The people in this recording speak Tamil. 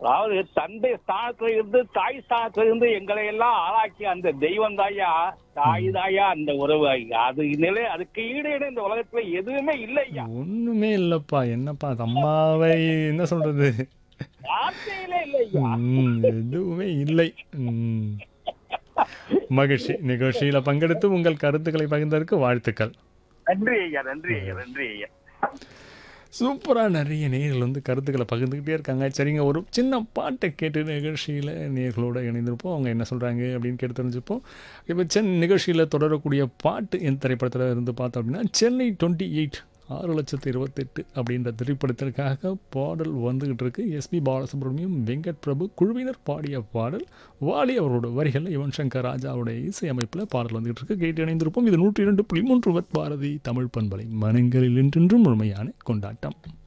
அதாவது தந்தை ஸ்தானத்துல இருந்து தாய் ஸ்தானத்துல இருந்து எங்களை எல்லாம் ஆளாக்கி அந்த தெய்வம் தாயா தாய் தாயா அந்த உறவு அது நிலை அதுக்கு ஈடு இணை இந்த உலகத்துல எதுவுமே இல்லையா ஒண்ணுமே இல்லப்பா என்னப்பா அது அம்மாவை என்ன சொல்றது வார்த்தையிலே இல்லையா ம், எதுவுமே இல்லை ம். மகிழ்ச்சி நிகழ்ச்சியில பங்கெடுத்து உங்கள் கருத்துக்களை பகிர்ந்ததற்கு வாழ்த்துக்கள் நன்றி ஐயா நன்றி ஐயா நன்றி ஐயா சூப்பராக நிறைய நேர்கள் வந்து கருத்துக்களை பகிர்ந்துக்கிட்டே இருக்காங்க சரிங்க ஒரு சின்ன பாட்டை கேட்டு நிகழ்ச்சியில் நேர்களோட இணைந்திருப்போம் அவங்க என்ன சொல்கிறாங்க அப்படின்னு கேட்டு தெரிஞ்சுப்போம் இப்போ சென் நிகழ்ச்சியில் தொடரக்கூடிய பாட்டு எந்த திரைப்படத்தில் இருந்து பார்த்தோம் அப்படின்னா சென்னை டுவெண்ட்டி எயிட் ஆறு லட்சத்து இருபத்தெட்டு அப்படின்ற திரைப்படத்திற்காக பாடல் வந்துகிட்டு இருக்கு எஸ்பி பாலசுப்ரமணியம் வெங்கட் பிரபு குழுவினர் பாடிய பாடல் வாலி அவரோட வரிகளில் யுவன் சங்கர் ராஜாவுடைய இசையமைப்பில் பாடல் வந்துகிட்டு இருக்கு கேட்டு இணைந்திருப்போம் இது நூற்றி இரண்டு புள்ளி மூன்று வத் பாரதி தமிழ் பண்பலை மனங்களில் என்றென்றும் முழுமையான கொண்டாட்டம்